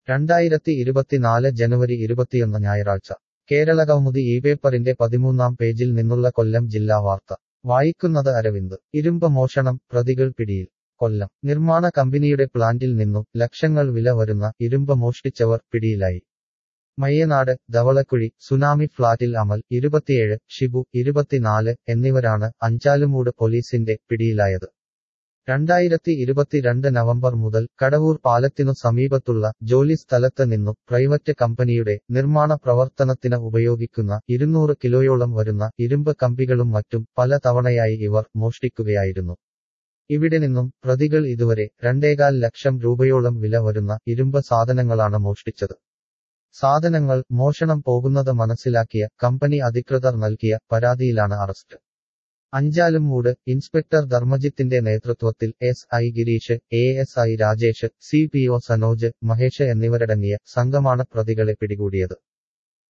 രണ്ടായിരത്തി ഇരുപത്തിനാല് ജനുവരി ഇരുപത്തിയൊന്ന് ഞായറാഴ്ച കേരളകൗമുദി ഈ പേപ്പറിന്റെ പതിമൂന്നാം പേജിൽ നിന്നുള്ള കൊല്ലം ജില്ലാ വാർത്ത വായിക്കുന്നത് അരവിന്ദ് ഇരുമ്പ് മോഷണം പ്രതികൾ പിടിയിൽ കൊല്ലം നിർമ്മാണ കമ്പനിയുടെ പ്ലാന്റിൽ നിന്നും ലക്ഷങ്ങൾ വില വരുന്ന ഇരുമ്പ് മോഷ്ടിച്ചവർ പിടിയിലായി മയ്യനാട് ധവളക്കുഴി സുനാമി ഫ്ളാറ്റിൽ അമൽ ഇരുപത്തിയേഴ് ഷിബു ഇരുപത്തിനാല് എന്നിവരാണ് അഞ്ചാലുമൂട് പോലീസിന്റെ പിടിയിലായത് രണ്ടായിരത്തി ഇരുപത്തിരണ്ട് നവംബർ മുതൽ കടവൂർ പാലത്തിനു സമീപത്തുള്ള ജോലി സ്ഥലത്ത് നിന്നു പ്രൈവറ്റ് കമ്പനിയുടെ നിർമ്മാണ പ്രവർത്തനത്തിന് ഉപയോഗിക്കുന്ന ഇരുന്നൂറ് കിലോയോളം വരുന്ന ഇരുമ്പ് കമ്പികളും മറ്റും പല തവണയായി ഇവർ മോഷ്ടിക്കുകയായിരുന്നു ഇവിടെ നിന്നും പ്രതികൾ ഇതുവരെ രണ്ടേകാൽ ലക്ഷം രൂപയോളം വില വരുന്ന ഇരുമ്പ് സാധനങ്ങളാണ് മോഷ്ടിച്ചത് സാധനങ്ങൾ മോഷണം പോകുന്നത് മനസ്സിലാക്കിയ കമ്പനി അധികൃതർ നൽകിയ പരാതിയിലാണ് അറസ്റ്റ് അഞ്ചാലും മൂട് ഇൻസ്പെക്ടർ ധർമ്മജിത്തിന്റെ നേതൃത്വത്തിൽ S I Girish A S I Rajesh C P O Sanoj Mahesh എന്നിവരടങ്ങിയ സംഘമാണ് പ്രതികളെ പിടികൂടിയത്